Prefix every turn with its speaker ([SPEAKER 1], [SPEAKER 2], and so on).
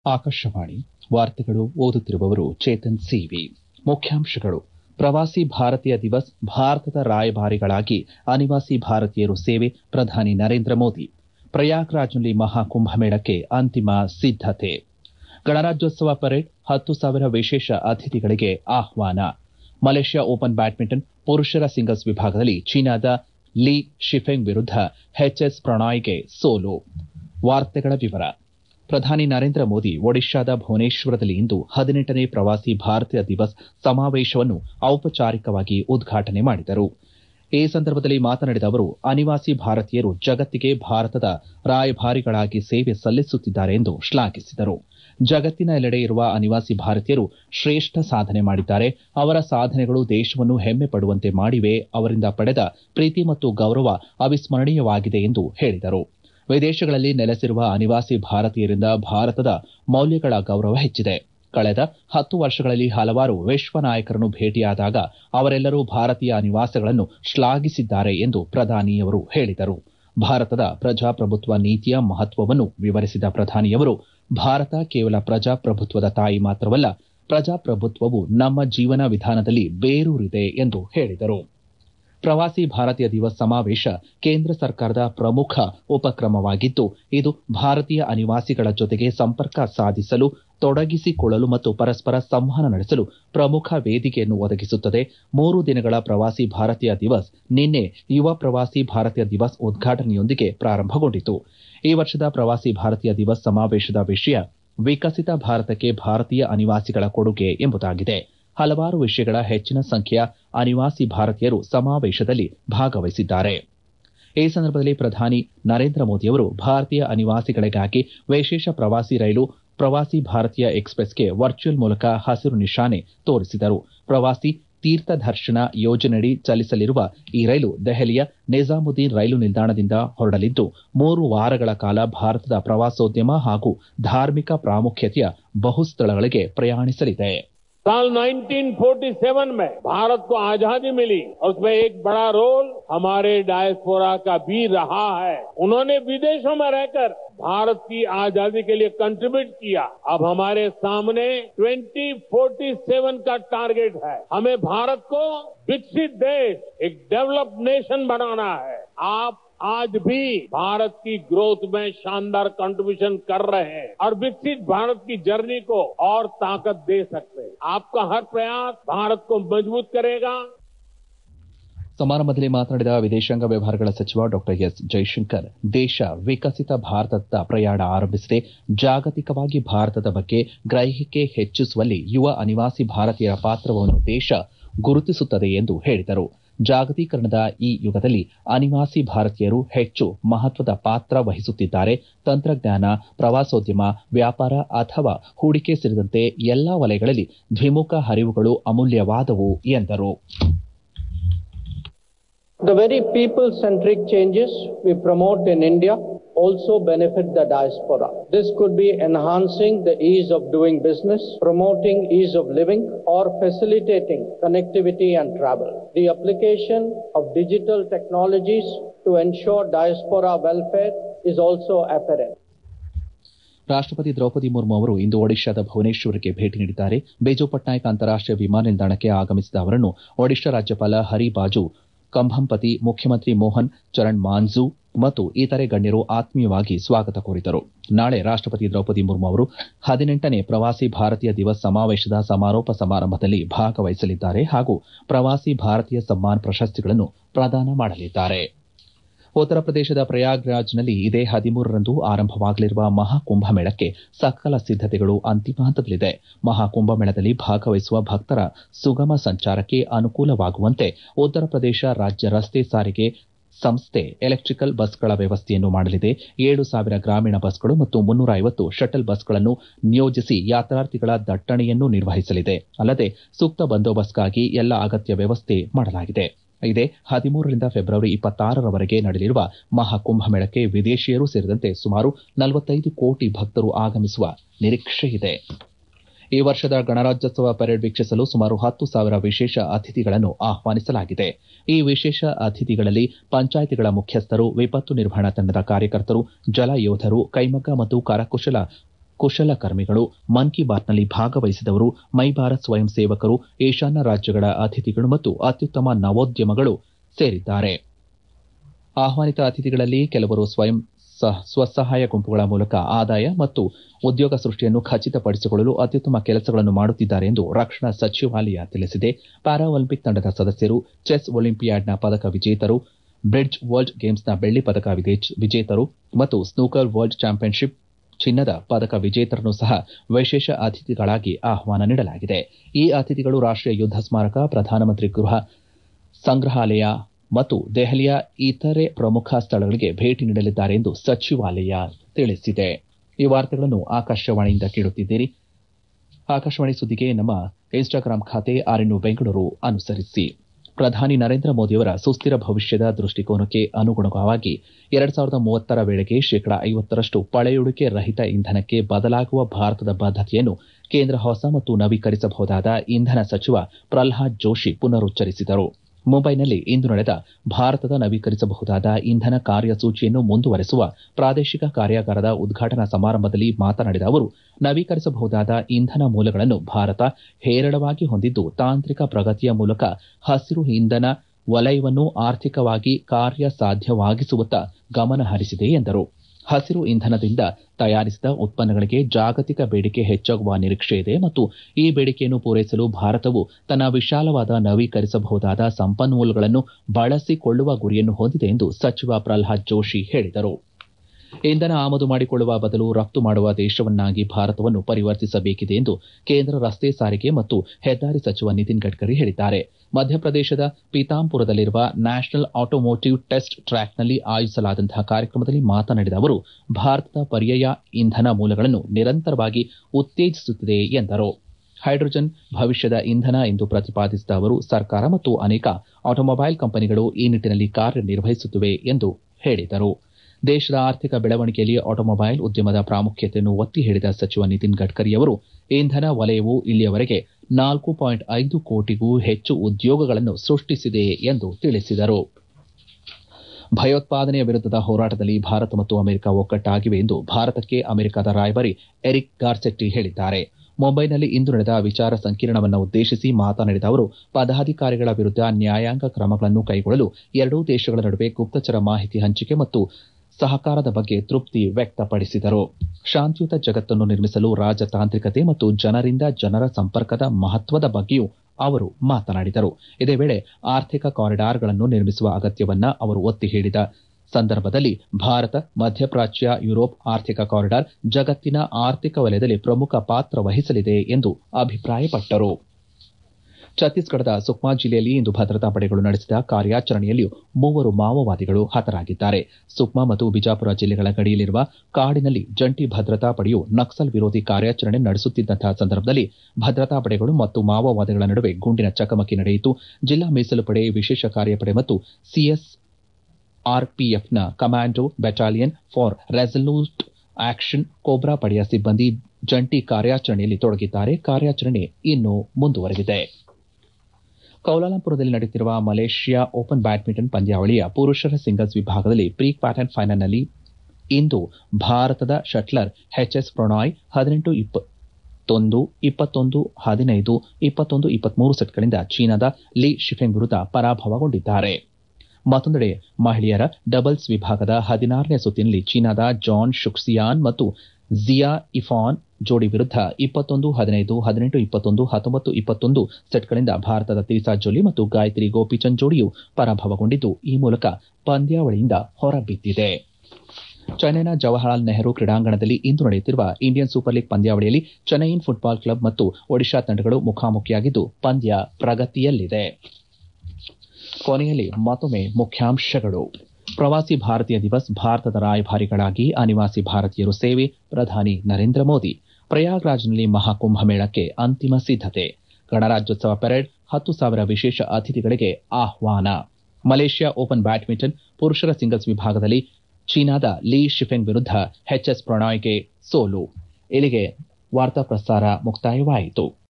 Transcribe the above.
[SPEAKER 1] ಆಕಾಶವಾಣಿ ವಾರ್ತೆಗಳು ಓದುತ್ತಿರುವವರು ಚೇತನ್ ಸಿವಿ ಮುಖ್ಯಾಂಶಗಳು ಪ್ರವಾಸಿ ಭಾರತೀಯ ದಿವಸ್ ಭಾರತದ ರಾಯಭಾರಿಗಳಾಗಿ ಅನಿವಾಸಿ ಭಾರತೀಯರು ಸೇವೆ ಪ್ರಧಾನಿ ನರೇಂದ್ರ ಮೋದಿ ಪ್ರಯಾಗ್ರಾಜ್ನಲ್ಲಿ ಮಹಾಕುಂಭಮೇಳಕ್ಕೆ ಅಂತಿಮ ಸಿದ್ದತೆ ಗಣರಾಜ್ಯೋತ್ಸವ ಪರೇಡ್ ಹತ್ತು ಸಾವಿರ ವಿಶೇಷ ಅತಿಥಿಗಳಿಗೆ ಆಹ್ವಾನ ಮಲೇಷ್ಯಾ ಓಪನ್ ಬ್ಯಾಡ್ಮಿಂಟನ್ ಪುರುಷರ ಸಿಂಗಲ್ಸ್ ವಿಭಾಗದಲ್ಲಿ ಚೀನಾದ ಲೀ ಶಿಫೆಂಗ್ ವಿರುದ್ಧ ಎಚ್ಎಸ್ ಪ್ರಣಾಯ್ಗೆ ಸೋಲು ವಾರ್ತೆಗಳ ವಿವರ ಪ್ರಧಾನಿ ನರೇಂದ್ರ ಮೋದಿ ಒಡಿಶಾದ ಭುವನೇಶ್ವರದಲ್ಲಿ ಇಂದು ಹದಿನೆಂಟನೇ ಪ್ರವಾಸಿ ಭಾರತೀಯ ದಿವಸ್ ಸಮಾವೇಶವನ್ನು ಔಪಚಾರಿಕವಾಗಿ ಉದ್ಘಾಟನೆ ಮಾಡಿದರು ಈ ಸಂದರ್ಭದಲ್ಲಿ ಮಾತನಾಡಿದ ಅವರು ಅನಿವಾಸಿ ಭಾರತೀಯರು ಜಗತ್ತಿಗೆ ಭಾರತದ ರಾಯಭಾರಿಗಳಾಗಿ ಸೇವೆ ಸಲ್ಲಿಸುತ್ತಿದ್ದಾರೆ ಎಂದು ಶ್ಲಾಘಿಸಿದರು ಜಗತ್ತಿನ ಎಲ್ಲೆಡೆ ಇರುವ ಅನಿವಾಸಿ ಭಾರತೀಯರು ಶ್ರೇಷ್ಠ ಸಾಧನೆ ಮಾಡಿದ್ದಾರೆ ಅವರ ಸಾಧನೆಗಳು ದೇಶವನ್ನು ಹೆಮ್ಮೆ ಪಡುವಂತೆ ಮಾಡಿವೆ ಅವರಿಂದ ಪಡೆದ ಪ್ರೀತಿ ಮತ್ತು ಗೌರವ ಅವಿಸ್ಮರಣೀಯವಾಗಿದೆ ಎಂದು ಹೇಳಿದರು ವಿದೇಶಗಳಲ್ಲಿ ನೆಲೆಸಿರುವ ಅನಿವಾಸಿ ಭಾರತೀಯರಿಂದ ಭಾರತದ ಮೌಲ್ಯಗಳ ಗೌರವ ಹೆಚ್ಚಿದೆ ಕಳೆದ ಹತ್ತು ವರ್ಷಗಳಲ್ಲಿ ಹಲವಾರು ವಿಶ್ವ ನಾಯಕರನ್ನು ಭೇಟಿಯಾದಾಗ ಅವರೆಲ್ಲರೂ ಭಾರತೀಯ ಅನಿವಾಸಿಗಳನ್ನು ಶ್ಲಾಘಿಸಿದ್ದಾರೆ ಎಂದು ಪ್ರಧಾನಿಯವರು ಹೇಳಿದರು ಭಾರತದ ಪ್ರಜಾಪ್ರಭುತ್ವ ನೀತಿಯ ಮಹತ್ವವನ್ನು ವಿವರಿಸಿದ ಪ್ರಧಾನಿಯವರು ಭಾರತ ಕೇವಲ ಪ್ರಜಾಪ್ರಭುತ್ವದ ತಾಯಿ ಮಾತ್ರವಲ್ಲ ಪ್ರಜಾಪ್ರಭುತ್ವವು ನಮ್ಮ ಜೀವನ ವಿಧಾನದಲ್ಲಿ ಬೇರೂರಿದೆ ಎಂದು ಹೇಳಿದರು ಪ್ರವಾಸಿ ಭಾರತೀಯ ದಿವಸ್ ಸಮಾವೇಶ ಕೇಂದ್ರ ಸರ್ಕಾರದ ಪ್ರಮುಖ ಉಪಕ್ರಮವಾಗಿದ್ದು ಇದು ಭಾರತೀಯ ಅನಿವಾಸಿಗಳ ಜೊತೆಗೆ ಸಂಪರ್ಕ ಸಾಧಿಸಲು ತೊಡಗಿಸಿಕೊಳ್ಳಲು ಮತ್ತು ಪರಸ್ಪರ ಸಂವಹನ ನಡೆಸಲು ಪ್ರಮುಖ ವೇದಿಕೆಯನ್ನು ಒದಗಿಸುತ್ತದೆ ಮೂರು ದಿನಗಳ ಪ್ರವಾಸಿ ಭಾರತೀಯ ದಿವಸ್ ನಿನ್ನೆ ಯುವ ಪ್ರವಾಸಿ ಭಾರತೀಯ ದಿವಸ್ ಉದ್ಘಾಟನೆಯೊಂದಿಗೆ ಪ್ರಾರಂಭಗೊಂಡಿತು ಈ ವರ್ಷದ ಪ್ರವಾಸಿ ಭಾರತೀಯ ದಿವಸ್ ಸಮಾವೇಶದ ವಿಷಯ ವಿಕಸಿತ ಭಾರತಕ್ಕೆ ಭಾರತೀಯ ಅನಿವಾಸಿಗಳ ಕೊಡುಗೆ ಎಂಬುದಾಗಿದೆ ಹಲವಾರು ವಿಷಯಗಳ ಹೆಚ್ಚಿನ ಸಂಖ್ಯೆಯ ಅನಿವಾಸಿ ಭಾರತೀಯರು ಸಮಾವೇಶದಲ್ಲಿ ಭಾಗವಹಿಸಿದ್ದಾರೆ ಈ ಸಂದರ್ಭದಲ್ಲಿ ಪ್ರಧಾನಿ ನರೇಂದ್ರ ಮೋದಿಯವರು ಭಾರತೀಯ ಅನಿವಾಸಿಗಳಿಗಾಗಿ ವಿಶೇಷ ಪ್ರವಾಸಿ ರೈಲು ಪ್ರವಾಸಿ ಭಾರತೀಯ ಎಕ್ಸ್ಪ್ರೆಸ್ಗೆ ವರ್ಚುವಲ್ ಮೂಲಕ ಹಸಿರು ನಿಶಾನೆ ತೋರಿಸಿದರು ಪ್ರವಾಸಿ ತೀರ್ಥ ದರ್ಶನ ಯೋಜನೆಯಡಿ ಚಲಿಸಲಿರುವ ಈ ರೈಲು ದೆಹಲಿಯ ನಿಜಾಮುದ್ದೀನ್ ರೈಲು ನಿಲ್ದಾಣದಿಂದ ಹೊರಡಲಿದ್ದು ಮೂರು ವಾರಗಳ ಕಾಲ ಭಾರತದ ಪ್ರವಾಸೋದ್ಯಮ ಹಾಗೂ ಧಾರ್ಮಿಕ ಪ್ರಾಮುಖ್ಯತೆಯ ಬಹುಸ್ಥಳಗಳಿಗೆ ಪ್ರಯಾಣಿಸಲಿದೆ
[SPEAKER 2] साल 1947 में भारत को आजादी मिली और उसमें एक बड़ा रोल हमारे डायस्पोरा का भी रहा है उन्होंने विदेशों में रहकर भारत की आजादी के लिए कंट्रीब्यूट किया अब हमारे सामने 2047 का टारगेट है हमें भारत को विकसित देश एक डेवलप्ड नेशन बनाना है आप आज भी भारत की ग्रोथ में शानदार कंट्रीब्यूशन कर रहे हैं और विकसित भारत की जर्नी को और ताकत दे सकते हैं आपका हर प्रयास भारत को मजबूत करेगा
[SPEAKER 1] ಸಮಾರಂಭದಲ್ಲಿ ಮಾತನಾಡಿದ ವಿದೇಶಾಂಗ ವ್ಯವಹಾರಗಳ ಸಚಿವ ಡಾ ಎಸ್ ಜೈಶಂಕರ್ ದೇಶ ವಿಕಸಿತ ಭಾರತದತ್ತ ಪ್ರಯಾಣ ಆರಂಭಿಸಿದೆ ಜಾಗತಿಕವಾಗಿ ಭಾರತದ ಬಗ್ಗೆ ಗ್ರಹಿಕೆ ಹೆಚ್ಚಿಸುವಲ್ಲಿ ಯುವ ಅನಿವಾಸಿ ಭಾರತೀಯರ ಪಾತ್ರವನ್ನು ದೇಶ ಗುರುತಿಸುತ್ತದೆ ಎಂದು ಹೇಳಿದರು ಜಾಗತೀಕರಣದ ಈ ಯುಗದಲ್ಲಿ ಅನಿವಾಸಿ ಭಾರತೀಯರು ಹೆಚ್ಚು ಮಹತ್ವದ ಪಾತ್ರ ವಹಿಸುತ್ತಿದ್ದಾರೆ ತಂತ್ರಜ್ಞಾನ ಪ್ರವಾಸೋದ್ಯಮ ವ್ಯಾಪಾರ ಅಥವಾ ಹೂಡಿಕೆ ಸೇರಿದಂತೆ ಎಲ್ಲಾ ವಲಯಗಳಲ್ಲಿ ದ್ವಿಮುಖ ಹರಿವುಗಳು ಅಮೂಲ್ಯವಾದವು ಎಂದರು
[SPEAKER 3] The very people-centric changes we promote in India also benefit the diaspora. This could be enhancing the ease of doing business, promoting ease of living, or facilitating connectivity and travel. The application of digital technologies to ensure diaspora welfare is also apparent.
[SPEAKER 1] ರಾಷ್ಟಪತಿ ದ್ರೌಪದಿ ಮುರ್ಮು ಅವರು ಇಂದು ಒಡಿಶಾದ ಭುವನೇಶ್ವರಕ್ಕೆ ಭೇಟಿ ನೀಡಿದ್ದಾರೆ ಬೇಜು ಪಟ್ನಾಯಕ್ ಅಂತಾರಾಷ್ಟೀಯ ವಿಮಾನ ನಿಲ್ದಾಣಕ್ಕೆ ಆಗಮಿಸಿದ ಅವರನ್ನು ಒಡಿಶಾ ರಾಜ್ಯಪಾಲ ಹರಿಬಾಜು ಕಂಭಂಪತಿ ಮುಖ್ಯಮಂತ್ರಿ ಮೋಹನ್ ಚರಣ್ ಮಾಂಝು ಮತ್ತು ಇತರೆ ಗಣ್ಯರು ಆತ್ಮೀಯವಾಗಿ ಸ್ವಾಗತ ಕೋರಿದರು ನಾಳೆ ರಾಷ್ಟಪತಿ ದ್ರೌಪದಿ ಮುರ್ಮು ಅವರು ಹದಿನೆಂಟನೇ ಪ್ರವಾಸಿ ಭಾರತೀಯ ದಿವಸ್ ಸಮಾವೇಶದ ಸಮಾರೋಪ ಸಮಾರಂಭದಲ್ಲಿ ಭಾಗವಹಿಸಲಿದ್ದಾರೆ ಹಾಗೂ ಪ್ರವಾಸಿ ಭಾರತೀಯ ಸಮ್ಮಾನ್ ಪ್ರಶಸ್ತಿಗಳನ್ನು ಪ್ರದಾನ ಮಾಡಲಿದ್ದಾರೆ ಉತ್ತರ ಪ್ರದೇಶದ ಪ್ರಯಾಗ್ರಾಜ್ನಲ್ಲಿ ಇದೇ ಹದಿಮೂರರಂದು ಆರಂಭವಾಗಲಿರುವ ಮಹಾಕುಂಭಮೇಳಕ್ಕೆ ಸಕಲ ಸಿದ್ದತೆಗಳು ಅಂತಿಮ ಹಂತದಲ್ಲಿದೆ ಮಹಾಕುಂಭಮೇಳದಲ್ಲಿ ಭಾಗವಹಿಸುವ ಭಕ್ತರ ಸುಗಮ ಸಂಚಾರಕ್ಕೆ ಅನುಕೂಲವಾಗುವಂತೆ ಉತ್ತರ ಪ್ರದೇಶ ರಾಜ್ಯ ರಸ್ತೆ ಸಾರಿಗೆ ಸಂಸ್ಥೆ ಎಲೆಕ್ಟಿಕಲ್ ಬಸ್ಗಳ ವ್ಯವಸ್ಥೆಯನ್ನು ಮಾಡಲಿದೆ ಏಳು ಸಾವಿರ ಗ್ರಾಮೀಣ ಬಸ್ಗಳು ಮತ್ತು ಮುನ್ನೂರ ಐವತ್ತು ಶಟಲ್ ಬಸ್ಗಳನ್ನು ನಿಯೋಜಿಸಿ ಯಾತ್ರಾರ್ಥಿಗಳ ದಟ್ಟಣೆಯನ್ನು ನಿರ್ವಹಿಸಲಿದೆ ಅಲ್ಲದೆ ಸೂಕ್ತ ಬಂದೋಬಸ್ತ್ಗಾಗಿ ಎಲ್ಲ ಅಗತ್ಯ ವ್ಯವಸ್ಥೆ ಮಾಡಲಾಗಿದೆ ಇದೇ ಹದಿಮೂರರಿಂದ ಫೆಬ್ರವರಿ ಇಪ್ಪತ್ತಾರರವರೆಗೆ ನಡೆಯಲಿರುವ ಮಹಾಕುಂಭಮೇಳಕ್ಕೆ ವಿದೇಶಿಯರು ಸೇರಿದಂತೆ ಸುಮಾರು ನಲವತ್ತೈದು ಕೋಟಿ ಭಕ್ತರು ಆಗಮಿಸುವ ನಿರೀಕ್ಷೆಯಿದೆ ಈ ವರ್ಷದ ಗಣರಾಜ್ಯೋತ್ಸವ ಪರೇಡ್ ವೀಕ್ಷಿಸಲು ಸುಮಾರು ಹತ್ತು ಸಾವಿರ ವಿಶೇಷ ಅತಿಥಿಗಳನ್ನು ಆಹ್ವಾನಿಸಲಾಗಿದೆ ಈ ವಿಶೇಷ ಅತಿಥಿಗಳಲ್ಲಿ ಪಂಚಾಯಿತಿಗಳ ಮುಖ್ಯಸ್ಥರು ವಿಪತ್ತು ನಿರ್ವಹಣಾ ತಂಡದ ಕಾರ್ಯಕರ್ತರು ಜಲ ಯೋಧರು ಕೈಮಗ್ಗ ಮತ್ತು ಕರಕುಶಲ ಕುಶಲಕರ್ಮಿಗಳು ಮನ್ ಕಿ ಬಾತ್ನಲ್ಲಿ ಭಾಗವಹಿಸಿದವರು ಮೈ ಭಾರತ್ ಸ್ವಯಂ ಸೇವಕರು ಈಶಾನ್ಯ ರಾಜ್ಯಗಳ ಅತಿಥಿಗಳು ಮತ್ತು ಅತ್ಯುತ್ತಮ ನವೋದ್ಯಮಗಳು ಸೇರಿದ್ದಾರೆ ಆಹ್ವಾನಿತ ಅತಿಥಿಗಳಲ್ಲಿ ಕೆಲವರು ಸ್ವಯಂ ಸ್ವಸಹಾಯ ಗುಂಪುಗಳ ಮೂಲಕ ಆದಾಯ ಮತ್ತು ಉದ್ಯೋಗ ಸೃಷ್ಟಿಯನ್ನು ಖಚಿತಪಡಿಸಿಕೊಳ್ಳಲು ಅತ್ಯುತ್ತಮ ಕೆಲಸಗಳನ್ನು ಮಾಡುತ್ತಿದ್ದಾರೆ ಎಂದು ರಕ್ಷಣಾ ಸಚಿವಾಲಯ ತಿಳಿಸಿದೆ ಪ್ಯಾರಾ ಒಲಿಂಪಿಕ್ ತಂಡದ ಸದಸ್ಯರು ಚೆಸ್ ಒಲಿಂಪಿಯಾಡ್ನ ಪದಕ ವಿಜೇತರು ಬ್ರಿಡ್ಜ್ ವರ್ಲ್ಡ್ ಗೇಮ್ಸ್ನ ಬೆಳ್ಳಿ ಪದಕ ವಿಜೇತರು ಮತ್ತು ಸ್ನೂಕರ್ ವರ್ಲ್ಡ್ ಚಾಂಪಿಯನ್ಶಿಪ್ ಚಿನ್ನದ ಪದಕ ವಿಜೇತರನ್ನು ಸಹ ವಿಶೇಷ ಅತಿಥಿಗಳಾಗಿ ಆಹ್ವಾನ ನೀಡಲಾಗಿದೆ ಈ ಅತಿಥಿಗಳು ರಾಷ್ಟೀಯ ಯುದ್ಧ ಸ್ಮಾರಕ ಪ್ರಧಾನಮಂತ್ರಿ ಗೃಹ ಸಂಗ್ರಹಾಲಯ ಮತ್ತು ದೆಹಲಿಯ ಇತರೆ ಪ್ರಮುಖ ಸ್ಥಳಗಳಿಗೆ ಭೇಟಿ ನೀಡಲಿದ್ದಾರೆ ಎಂದು ಸಚಿವಾಲಯ ತಿಳಿಸಿದೆ ಈ ವಾರ್ತೆಗಳನ್ನು ಆಕಾಶವಾಣಿಯಿಂದ ಕೇಳುತ್ತಿದ್ದೀರಿ ಆಕಾಶವಾಣಿ ಸುದ್ದಿಗೆ ನಮ್ಮ ಇನ್ಸ್ಟಾಗ್ರಾಂ ಖಾತೆ ಆರ್ಎನ್ಯು ಬೆಂಗಳೂರು ಅನುಸರಿಸಿ ಪ್ರಧಾನಿ ನರೇಂದ್ರ ಮೋದಿಯವರ ಸುಸ್ಥಿರ ಭವಿಷ್ಯದ ದೃಷ್ಟಿಕೋನಕ್ಕೆ ಅನುಗುಣವಾಗಿ ಎರಡ್ ಸಾವಿರದ ಮೂವತ್ತರ ವೇಳೆಗೆ ಶೇಕಡಾ ಐವತ್ತರಷ್ಟು ಪಳೆಯುಳಿಕೆ ರಹಿತ ಇಂಧನಕ್ಕೆ ಬದಲಾಗುವ ಭಾರತದ ಬದ್ದತೆಯನ್ನು ಕೇಂದ್ರ ಹೊಸ ಮತ್ತು ನವೀಕರಿಸಬಹುದಾದ ಇಂಧನ ಸಚಿವ ಪ್ರಲ್ಹಾದ್ ಜೋಶಿ ಪುನರುಚ್ಚರಿಸಿದರು ಮುಂಬೈನಲ್ಲಿ ಇಂದು ನಡೆದ ಭಾರತದ ನವೀಕರಿಸಬಹುದಾದ ಇಂಧನ ಕಾರ್ಯಸೂಚಿಯನ್ನು ಮುಂದುವರೆಸುವ ಪ್ರಾದೇಶಿಕ ಕಾರ್ಯಾಗಾರದ ಉದ್ಘಾಟನಾ ಸಮಾರಂಭದಲ್ಲಿ ಮಾತನಾಡಿದ ಅವರು ನವೀಕರಿಸಬಹುದಾದ ಇಂಧನ ಮೂಲಗಳನ್ನು ಭಾರತ ಹೇರಳವಾಗಿ ಹೊಂದಿದ್ದು ತಾಂತ್ರಿಕ ಪ್ರಗತಿಯ ಮೂಲಕ ಹಸಿರು ಇಂಧನ ವಲಯವನ್ನು ಆರ್ಥಿಕವಾಗಿ ಕಾರ್ಯಸಾಧ್ಯವಾಗಿಸುವತ್ತ ಗಮನ ಹರಿಸಿದೆ ಎಂದರು ಹಸಿರು ಇಂಧನದಿಂದ ತಯಾರಿಸಿದ ಉತ್ಪನ್ನಗಳಿಗೆ ಜಾಗತಿಕ ಬೇಡಿಕೆ ಹೆಚ್ಚಾಗುವ ನಿರೀಕ್ಷೆ ಇದೆ ಮತ್ತು ಈ ಬೇಡಿಕೆಯನ್ನು ಪೂರೈಸಲು ಭಾರತವು ತನ್ನ ವಿಶಾಲವಾದ ನವೀಕರಿಸಬಹುದಾದ ಸಂಪನ್ಮೂಲಗಳನ್ನು ಬಳಸಿಕೊಳ್ಳುವ ಗುರಿಯನ್ನು ಹೊಂದಿದೆ ಎಂದು ಸಚಿವ ಪ್ರಲ್ಹಾದ್ ಜೋಶಿ ಹೇಳಿದರು ಇಂಧನ ಆಮದು ಮಾಡಿಕೊಳ್ಳುವ ಬದಲು ರಫ್ತು ಮಾಡುವ ದೇಶವನ್ನಾಗಿ ಭಾರತವನ್ನು ಪರಿವರ್ತಿಸಬೇಕಿದೆ ಎಂದು ಕೇಂದ್ರ ರಸ್ತೆ ಸಾರಿಗೆ ಮತ್ತು ಹೆದ್ದಾರಿ ಸಚಿವ ನಿತಿನ್ ಗಡ್ಕರಿ ಹೇಳಿದ್ದಾರೆ ಮಧ್ಯಪ್ರದೇಶದ ಪೀತಾಂಪುರದಲ್ಲಿರುವ ನ್ಯಾಷನಲ್ ಆಟೋಮೋಟಿವ್ ಟೆಸ್ಟ್ ಟ್ರ್ಯಾಕ್ನಲ್ಲಿ ಆಯೋಜಿಸಲಾದಂತಹ ಕಾರ್ಯಕ್ರಮದಲ್ಲಿ ಮಾತನಾಡಿದ ಅವರು ಭಾರತದ ಪರ್ಯಾಯ ಇಂಧನ ಮೂಲಗಳನ್ನು ನಿರಂತರವಾಗಿ ಉತ್ತೇಜಿಸುತ್ತಿದೆ ಎಂದರು ಹೈಡ್ರೋಜನ್ ಭವಿಷ್ಯದ ಇಂಧನ ಎಂದು ಪ್ರತಿಪಾದಿಸಿದ ಅವರು ಸರ್ಕಾರ ಮತ್ತು ಅನೇಕ ಆಟೋಮೊಬೈಲ್ ಕಂಪನಿಗಳು ಈ ನಿಟ್ಟಿನಲ್ಲಿ ಕಾರ್ಯನಿರ್ವಹಿಸುತ್ತಿವೆ ಎಂದು ಹೇಳಿದರು ದೇಶದ ಆರ್ಥಿಕ ಬೆಳವಣಿಗೆಯಲ್ಲಿ ಆಟೋಮೊಬೈಲ್ ಉದ್ಯಮದ ಪ್ರಾಮುಖ್ಯತೆಯನ್ನು ಒತ್ತಿ ಹೇಳಿದ ಸಚಿವ ನಿತಿನ್ ಗಡ್ಕರಿ ಅವರು ಇಂಧನ ವಲಯವು ಇಲ್ಲಿಯವರೆಗೆ ನಾಲ್ಕು ಪಾಯಿಂಟ್ ಐದು ಕೋಟಿಗೂ ಹೆಚ್ಚು ಉದ್ಯೋಗಗಳನ್ನು ಸೃಷ್ಟಿಸಿದೆ ಎಂದು ತಿಳಿಸಿದರು ಭಯೋತ್ಪಾದನೆಯ ವಿರುದ್ಧದ ಹೋರಾಟದಲ್ಲಿ ಭಾರತ ಮತ್ತು ಅಮೆರಿಕ ಒಗ್ಗಟ್ಟಾಗಿವೆ ಎಂದು ಭಾರತಕ್ಕೆ ಅಮೆರಿಕದ ರಾಯಭಾರಿ ಎರಿಕ್ ಗಾರ್ಸೆಟ್ಟಿ ಹೇಳಿದ್ದಾರೆ ಮುಂಬೈನಲ್ಲಿ ಇಂದು ನಡೆದ ವಿಚಾರ ಸಂಕಿರಣವನ್ನು ಉದ್ದೇಶಿಸಿ ಮಾತನಾಡಿದ ಅವರು ಪದಾಧಿಕಾರಿಗಳ ವಿರುದ್ಧ ನ್ಯಾಯಾಂಗ ಕ್ರಮಗಳನ್ನು ಕೈಗೊಳ್ಳಲು ಎರಡೂ ದೇಶಗಳ ನಡುವೆ ಗುಪ್ತಚರ ಮಾಹಿತಿ ಹಂಚಿಕೆ ಮತ್ತು ಸಹಕಾರದ ಬಗ್ಗೆ ತೃಪ್ತಿ ವ್ಯಕ್ತಪಡಿಸಿದರು ಶಾಂತಿಯುತ ಜಗತ್ತನ್ನು ನಿರ್ಮಿಸಲು ರಾಜತಾಂತ್ರಿಕತೆ ಮತ್ತು ಜನರಿಂದ ಜನರ ಸಂಪರ್ಕದ ಮಹತ್ವದ ಬಗ್ಗೆಯೂ ಅವರು ಮಾತನಾಡಿದರು ಇದೇ ವೇಳೆ ಆರ್ಥಿಕ ಕಾರಿಡಾರ್ಗಳನ್ನು ನಿರ್ಮಿಸುವ ಅಗತ್ಯವನ್ನ ಅವರು ಒತ್ತಿ ಹೇಳಿದ ಸಂದರ್ಭದಲ್ಲಿ ಭಾರತ ಮಧ್ಯಪ್ರಾಚ್ಯ ಯುರೋಪ್ ಆರ್ಥಿಕ ಕಾರಿಡಾರ್ ಜಗತ್ತಿನ ಆರ್ಥಿಕ ವಲಯದಲ್ಲಿ ಪ್ರಮುಖ ಪಾತ್ರ ವಹಿಸಲಿದೆ ಎಂದು ಅಭಿಪ್ರಾಯಪಟ್ಟರು ಛತ್ತೀಸ್ಗಢದ ಸುಕ್ಮಾ ಜಿಲ್ಲೆಯಲ್ಲಿ ಇಂದು ಭದ್ರತಾ ಪಡೆಗಳು ನಡೆಸಿದ ಕಾರ್ಯಾಚರಣೆಯಲ್ಲಿ ಮೂವರು ಮಾವೋವಾದಿಗಳು ಹತರಾಗಿದ್ದಾರೆ ಸುಕ್ಮಾ ಮತ್ತು ಬಿಜಾಪುರ ಜಿಲ್ಲೆಗಳ ಗಡಿಯಲ್ಲಿರುವ ಕಾಡಿನಲ್ಲಿ ಜಂಟಿ ಭದ್ರತಾ ಪಡೆಯು ನಕ್ಸಲ್ ವಿರೋಧಿ ಕಾರ್ಯಾಚರಣೆ ನಡೆಸುತ್ತಿದ್ದಂತಹ ಸಂದರ್ಭದಲ್ಲಿ ಭದ್ರತಾ ಪಡೆಗಳು ಮತ್ತು ಮಾವೋವಾದಿಗಳ ನಡುವೆ ಗುಂಡಿನ ಚಕಮಕಿ ನಡೆಯಿತು ಜಿಲ್ಲಾ ಮೀಸಲು ಪಡೆ ವಿಶೇಷ ಕಾರ್ಯಪಡೆ ಮತ್ತು ಸಿಎಸ್ ಆರ್ಪಿಎಫ್ನ commando battalion for resolute action COBRA ಪಡೆಯ ಸಿಬ್ಬಂದಿ ಜಂಟಿ ಕಾರ್ಯಾಚರಣೆಯಲ್ಲಿ ತೊಡಗಿದ್ದಾರೆ ಕಾರ್ಯಾಚರಣೆ ಇನ್ನೂ ಮುಂದುವರೆದಿದೆ ಕೌಲಾಲಂಪುರದಲ್ಲಿ ನಡೆಯುತ್ತಿರುವ ಮಲೇಷ್ಯಾ ಓಪನ್ ಬ್ಯಾಡ್ಮಿಂಟನ್ ಪಂದ್ಯಾವಳಿಯ ಪುರುಷರ ಸಿಂಗಲ್ಸ್ ವಿಭಾಗದಲ್ಲಿ ಪ್ರೀ ಕ್ವಾರ್ಟರ್ ಫೈನಲ್ನಲ್ಲಿ ಇಂದು ಭಾರತದ ಶಟ್ಲರ್ ಎಚ್ಎಸ್ ಪ್ರಣಾಯ್ ಹದಿನೆಂಟು ಇಪ್ಪತ್ತೊಂದು ಇಪ್ಪತ್ತೊಂದು ಹದಿನೈದು ಇಪ್ಪತ್ತೊಂದು ಇಪ್ಪತ್ಮೂರು ಸೆಟ್ಗಳಿಂದ ಚೀನಾದ ಲೀ ಶಿಫೆಂಗ್ ವಿರುದ್ಧ ಪರಾಭವಗೊಂಡಿದ್ದಾರೆ ಮತ್ತೊಂದೆಡೆ ಮಹಿಳೆಯರ ಡಬಲ್ಸ್ ವಿಭಾಗದ ಹದಿನಾರನೇ ಸುತ್ತಿನಲ್ಲಿ ಚೀನಾದ ಜಾನ್ ಶುಕ್ಸಿಯಾನ್ ಮತ್ತು ಜಿಯಾ ಇಫಾನ್ ಜೋಡಿ ವಿರುದ್ಧ ಇಪ್ಪತ್ತೊಂದು ಹದಿನೈದು ಹದಿನೆಂಟು ಇಪ್ಪತ್ತೊಂದು ಹತ್ತೊಂಬತ್ತು ಇಪ್ಪತ್ತೊಂದು ಸೆಟ್ಗಳಿಂದ ಭಾರತದ ತೀಸಾ ಜೋಲಿ ಮತ್ತು ಗಾಯತ್ರಿ ಗೋಪಿಚಂದ್ ಜೋಡಿಯು ಪರಾಭವಗೊಂಡಿದ್ದು ಈ ಮೂಲಕ ಪಂದ್ಯಾವಳಿಯಿಂದ ಹೊರಬಿದ್ದಿದೆ ಚೆನ್ನೈನ ಜವಾಹರಲಾಲ್ ನೆಹರು ಕ್ರೀಡಾಂಗಣದಲ್ಲಿ ಇಂದು ನಡೆಯುತ್ತಿರುವ ಇಂಡಿಯನ್ ಸೂಪರ್ ಲೀಗ್ ಪಂದ್ಯಾವಳಿಯಲ್ಲಿ ಚೆನ್ನೈಯಿನ್ ಫುಟ್ಬಾಲ್ ಕ್ಲಬ್ ಮತ್ತು ಒಡಿಶಾ ತಂಡಗಳು ಮುಖಾಮುಖಿಯಾಗಿದ್ದು ಪಂದ್ಯ ಪ್ರಗತಿಯಲ್ಲಿದೆ ಕೊನೆಯಲ್ಲಿ ಮತ್ತೊಮ್ಮೆ ಮುಖ್ಯಾಂಶಗಳು ಪ್ರವಾಸಿ ಭಾರತೀಯ ದಿವಸ್ ಭಾರತದ ರಾಯಭಾರಿಗಳಾಗಿ ಅನಿವಾಸಿ ಭಾರತೀಯರು ಸೇವೆ ಪ್ರಧಾನಿ ನರೇಂದ್ರ ಮೋದಿ ಪ್ರಯಾಗ್ರಾಜ್ನಲ್ಲಿ ಮಹಾಕುಂಭಮೇಳಕ್ಕೆ ಅಂತಿಮ ಸಿದ್ದತೆ ಗಣರಾಜ್ಯೋತ್ಸವ ಪೆರೇಡ್ ಹತ್ತು ಸಾವಿರ ವಿಶೇಷ ಅತಿಥಿಗಳಿಗೆ ಆಹ್ವಾನ ಮಲೇಷ್ಯಾ ಓಪನ್ ಬ್ಯಾಡ್ಮಿಂಟನ್ ಪುರುಷರ ಸಿಂಗಲ್ಸ್ ವಿಭಾಗದಲ್ಲಿ ಚೀನಾದ ಲೀ ಶಿಫೆಂಗ್ ವಿರುದ್ಧ ಎಚ್ಎಸ್ ಪ್ರಣಾಯ್ಗೆ ಸೋಲು ಇಲ್ಲಿಗೆ ವಾರ್ತಾ ಪ್ರಸಾರ ಮುಕ್ತಾಯವಾಯಿತು